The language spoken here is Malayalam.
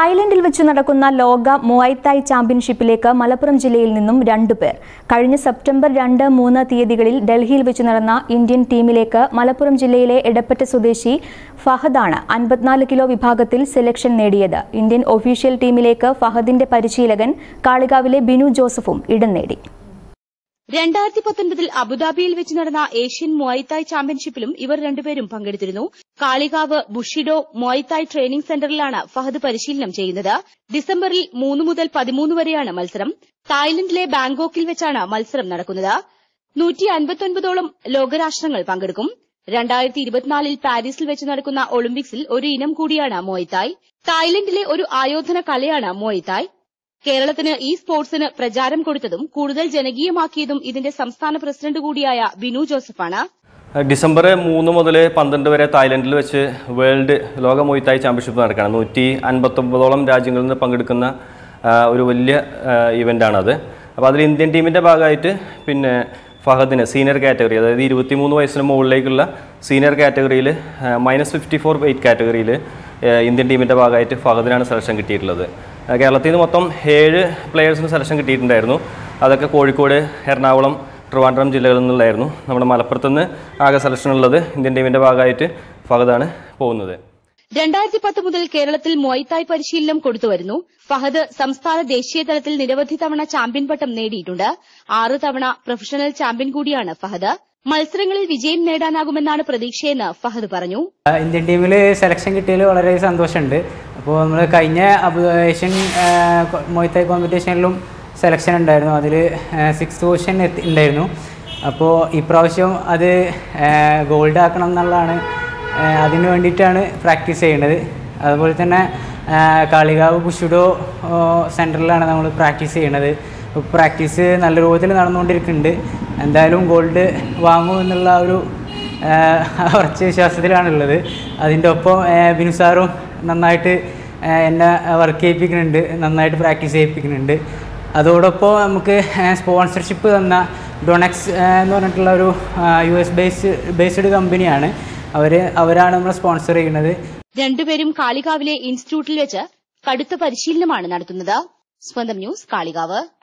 തായ്ലൻഡിൽ വെച്ച് നടക്കുന്ന ലോക മുവായ് തായ് ചാമ്പ്യൻഷിപ്പിലേക്ക് മലപ്പുറം ജില്ലയിൽ നിന്നും രണ്ടുപേർ കഴിഞ്ഞ സെപ്റ്റംബർ രണ്ട് മൂന്ന് തീയതികളിൽ ഡൽഹിയിൽ വെച്ച് നടന്ന ഇന്ത്യൻ ടീമിലേക്ക് മലപ്പുറം ജില്ലയിലെ എടപ്പറ്റ സ്വദേശി ഫഹദാണ് അൻപത്തിനാല് കിലോ വിഭാഗത്തിൽ സെലക്ഷൻ നേടിയത് ഇന്ത്യൻ ഒഫീഷ്യൽ ടീമിലേക്ക് ഫഹദിന്റെ പരിശീലകൻ കാളികാവിലെ ബിനു ജോസഫും ഇടം നേടി രണ്ടായിരത്തി പത്തൊൻപതിൽ അബുദാബിയിൽ വെച്ച് നടന്ന ഏഷ്യൻ മുവായ്തായ് ചാമ്പ്യൻഷിപ്പിലും ഇവർ രണ്ടുപേരും പങ്കെടുത്തിരുന്നു കാളികാവ് ബുഷിഡോ മുവായ്തായ് ട്രെയിനിംഗ് സെന്ററിലാണ് ഫഹദ് പരിശീലനം ചെയ്യുന്നത് ഡിസംബറിൽ മൂന്ന് മുതൽ പതിമൂന്ന് വരെയാണ് മത്സരം തായ്ലൻഡിലെ ബാങ്കോക്കിൽ വെച്ചാണ് മത്സരം നടക്കുന്നത് നൂറ്റി അൻപത്തൊൻപതോളം ലോകരാഷ്ട്രങ്ങൾ പങ്കെടുക്കും രണ്ടായിരത്തി ഇരുപത്തിനാലിൽ പാരീസിൽ വെച്ച് നടക്കുന്ന ഒളിമ്പിക്സിൽ ഒരു ഇനം കൂടിയാണ് മോയ്തായ് തായ്ലൻഡിലെ ഒരു ആയോധന കലയാണ് മോയ്തായ് കേരളത്തിന് ഈ സ്പോർട്സിന് പ്രചാരം കൊടുത്തതും കൂടുതൽ ജനകീയമാക്കിയതും ഇതിന്റെ സംസ്ഥാന പ്രസിഡന്റ് കൂടിയായ ബിനു ജോസഫാണ് ഡിസംബർ മൂന്ന് മുതൽ പന്ത്രണ്ട് വരെ തായ്ലൻഡിൽ വെച്ച് വേൾഡ് ലോക മൊയ്ത്തായ് ചാമ്പ്യൻഷിപ്പ് നടക്കുകയാണ് നൂറ്റി അൻപത്തൊമ്പതോളം രാജ്യങ്ങളിൽ നിന്ന് പങ്കെടുക്കുന്ന ആ, ഒരു വലിയ ഇവൻ്റാണത് അപ്പോൾ അതിൽ ഇന്ത്യൻ ടീമിൻ്റെ ഭാഗമായിട്ട് പിന്നെ ഫഹദിന് സീനിയർ കാറ്റഗറി അതായത് ഇരുപത്തിമൂന്ന് വയസ്സിന് മുകളിലേക്കുള്ള സീനിയർ കാറ്റഗറിയിൽ മൈനസ് ഫിഫ്റ്റി ഫോർ വെയിറ്റ് കാറ്റഗറിയിൽ ഇന്ത്യൻ ടീമിൻ്റെ ഭാഗമായിട്ട് ഫഹദിനാണ് സെലക്ഷൻ കിട്ടിയിട്ടുള്ളത് ആ, കേരളത്തിൽ നിന്ന് മൊത്തം ഏഴ് പ്ലെയേഴ്സിന് സെലക്ഷൻ കിട്ടിയിട്ടുണ്ടായിരുന്നു അതൊക്കെ കോഴിക്കോട് എറണാകുളം ട്രിവാൻഡ്രം ജില്ലകളിൽ നിന്നുള്ളായിരുന്നു നമ്മുടെ മലപ്പുറത്ത് നിന്ന് ആകെ സെലക്ഷൻ ഉള്ളത് ഇന്ത്യൻ ടീമിൻ്റെ ഭാഗമായിട്ട് ഫഹദാണ് പോകുന്നത് രണ്ടായിരത്തി പത്ത് മുതൽ കേരളത്തിൽ മൊയ്തായ് പരിശീലനം കൊടുത്തുവരുന്നു ഫഹദ് സംസ്ഥാന ദേശീയ തലത്തിൽ നിരവധി തവണ ചാമ്പ്യൻ പട്ടം നേടിയിട്ടുണ്ട് ആറ് തവണ പ്രൊഫഷണൽ ചാമ്പ്യൻ കൂടിയാണ് ഫഹദ് മത്സരങ്ങളിൽ വിജയം നേടാനാകുമെന്നാണ് പ്രതീക്ഷയെന്ന് ഫഹദ് പറഞ്ഞു ആ, ഇന്ത്യൻ ടീമിൽ സെലക്ഷൻ കിട്ടിയതിൽ വളരെ സന്തോഷമുണ്ട് അപ്പോൾ നമ്മൾ കഴിഞ്ഞ അബു ഏഷ്യൻ മൊയ്ത്തായ് കോമ്പറ്റീഷനിലും സെലക്ഷൻ ഉണ്ടായിരുന്നു അതിൽ സിക്സ് പൊസിഷൻ എത്തി ഉണ്ടായിരുന്നു അപ്പോൾ ഇപ്രാവശ്യം അത് ഗോൾഡ് ആക്കണം എന്നുള്ളതാണ് ആ, അതിന് വേണ്ടിയിട്ടാണ് പ്രാക്ടീസ് ചെയ്യുന്നത് അതുപോലെ തന്നെ ആ, കാളികാവ് ബുഷുഡോ സെൻറ്ററിലാണ് നമ്മൾ പ്രാക്ടീസ് ചെയ്യണത് പ്രാക്ടീസ് നല്ല രൂപത്തിൽ നടന്നുകൊണ്ടിരിക്കുന്നുണ്ട് എന്തായാലും ഗോൾഡ് വാങ്ങും എന്നുള്ള ആ ഒരു ആഹ് ഉറച്ച വിശ്വാസത്തിലാണുള്ളത് അതിൻ്റെ ഒപ്പം ആഹ് ബിനു സാറും നന്നായിട്ട് ആഹ് എന്നെ വർക്ക് ചെയ്യിപ്പിക്കുന്നുണ്ട് നന്നായിട്ട് പ്രാക്ടീസ് ചെയ്യിപ്പിക്കുന്നുണ്ട് അതോടൊപ്പം നമുക്ക് സ്പോൺസർഷിപ്പ് തന്ന ഡൊണക്സ് എന്ന് പറഞ്ഞിട്ടുള്ള ഒരു യു എസ് ബേസ് ബേസ്ഡ് കമ്പനിയാണ് അവർ അവരാണ് നമ്മളെ സ്പോൺസർ ചെയ്യുന്നത് രണ്ടുപേരും കാളികാവിലെ ഇൻസ്റ്റിറ്റ്യൂട്ടിൽ വെച്ച് കടുത്ത പരിശീലനമാണ് നടത്തുന്നത് സ്വന്തം ന്യൂസ് കാളികാവ്